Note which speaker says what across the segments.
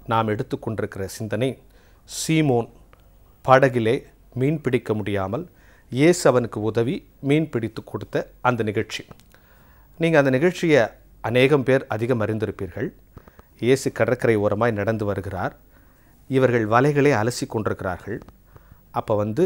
Speaker 1: நாம் எடுத்துக்கொண்டிருக்கிற சிந்தனை சீமோன் படகிலே மீன் பிடிக்க முடியாமல் இயேசு அவனுக்கு உதவி மீன் பிடித்து கொடுத்த அந்த நிகழ்ச்சி நீங்கள் அந்த நிகழ்ச்சியை அநேகம் பேர் அதிகம் அறிந்திருப்பீர்கள் இயேசு கடற்கரை ஓரமாய் நடந்து வருகிறார் இவர்கள் வலைகளை அலசி கொண்டிருக்கிறார்கள் அப்போ வந்து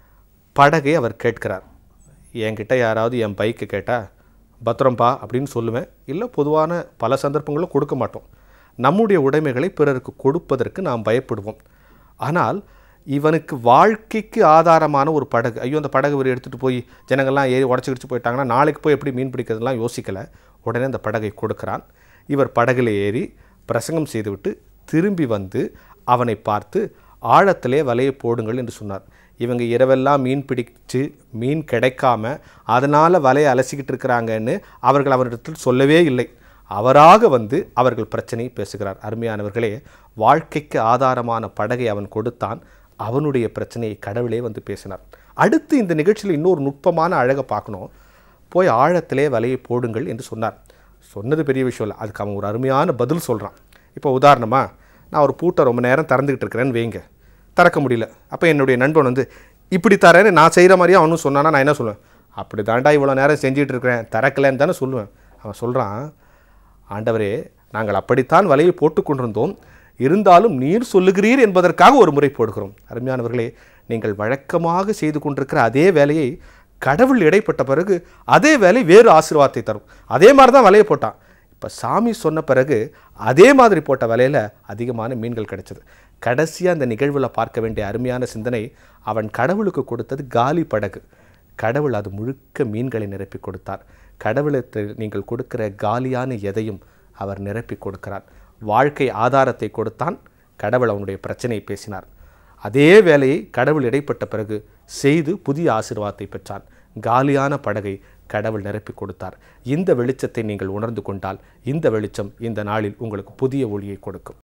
Speaker 1: படகை அவர் கேட்கிறார் என்கிட்ட யாராவது என் பைக்கை கேட்டால் பத்திரம்பா அப்படின்னு சொல்லுவேன் இல்லை பொதுவான பல சந்தர்ப்பங்களும் கொடுக்க மாட்டோம் நம்முடைய உடைமைகளை பிறருக்கு கொடுப்பதற்கு நாம் பயப்படுவோம் ஆனால் இவனுக்கு வாழ்க்கைக்கு ஆதாரமான ஒரு படகு ஐயோ அந்த படகு இவர் எடுத்துகிட்டு போய் ஜனங்கள்லாம் ஏறி உடச்சி கிடச்சி போயிட்டாங்கன்னா நாளைக்கு போய் எப்படி மீன் பிடிக்கிறதுலாம் யோசிக்கலை உடனே அந்த படகை கொடுக்கிறான் இவர் படகுல ஏறி பிரசங்கம் செய்துவிட்டு திரும்பி வந்து அவனை பார்த்து ஆழத்திலே வலையை போடுங்கள் என்று சொன்னார் இவங்க இரவெல்லாம் மீன் பிடிச்சு மீன் கிடைக்காம அதனால் வலையை அலசிக்கிட்டு இருக்கிறாங்கன்னு அவர்கள் அவரிடத்தில் சொல்லவே இல்லை அவராக வந்து அவர்கள் பிரச்சனையை பேசுகிறார் அருமையானவர்களே வாழ்க்கைக்கு ஆதாரமான படகை அவன் கொடுத்தான் அவனுடைய பிரச்சனையை கடவுளே வந்து பேசினார் அடுத்து இந்த நிகழ்ச்சியில் இன்னொரு நுட்பமான அழகை பார்க்கணும் போய் ஆழத்திலே வலையை போடுங்கள் என்று சொன்னார் சொன்னது பெரிய விஷயம் இல்லை அதுக்கு அவன் ஒரு அருமையான பதில் சொல்கிறான் இப்போ உதாரணமாக நான் ஒரு பூட்டை ரொம்ப நேரம் திறந்துக்கிட்டு இருக்கிறேன்னு வைங்க திறக்க முடியல அப்போ என்னுடைய நண்பன் வந்து இப்படி தரேன்னு நான் செய்கிற மாதிரியே அவனும் சொன்னானா நான் என்ன சொல்லுவேன் அப்படி தாண்டா இவ்வளோ நேரம் செஞ்சுட்டு இருக்கிறேன் திறக்கலைன்னு தானே சொல்லுவேன் அவன் சொல்கிறான் ஆண்டவரே நாங்கள் அப்படித்தான் வலையை போட்டு கொண்டிருந்தோம் இருந்தாலும் நீர் சொல்லுகிறீர் என்பதற்காக ஒரு முறை போடுகிறோம் அருமையானவர்களே நீங்கள் வழக்கமாக செய்து கொண்டிருக்கிற அதே வேலையை கடவுள் இடைப்பட்ட பிறகு அதே வேலை வேறு ஆசீர்வாதத்தை தரும் அதே மாதிரி தான் வலையை போட்டான் இப்போ சாமி சொன்ன பிறகு அதே மாதிரி போட்ட வலையில் அதிகமான மீன்கள் கிடைச்சது கடைசியாக அந்த நிகழ்வில் பார்க்க வேண்டிய அருமையான சிந்தனை அவன் கடவுளுக்கு கொடுத்தது காலி படகு கடவுள் அது முழுக்க மீன்களை நிரப்பி கொடுத்தார் கடவுளுக்கு நீங்கள் கொடுக்கிற காலியான எதையும் அவர் நிரப்பி கொடுக்கிறார் வாழ்க்கை ஆதாரத்தை கொடுத்தான் கடவுள் அவனுடைய பிரச்சனையை பேசினார் அதே வேலையை கடவுள் இடைப்பட்ட பிறகு செய்து புதிய ஆசீர்வாதத்தை பெற்றான் காலியான படகை கடவுள் நிரப்பி கொடுத்தார் இந்த வெளிச்சத்தை நீங்கள் உணர்ந்து கொண்டால் இந்த வெளிச்சம் இந்த நாளில் உங்களுக்கு புதிய ஒளியை கொடுக்கும்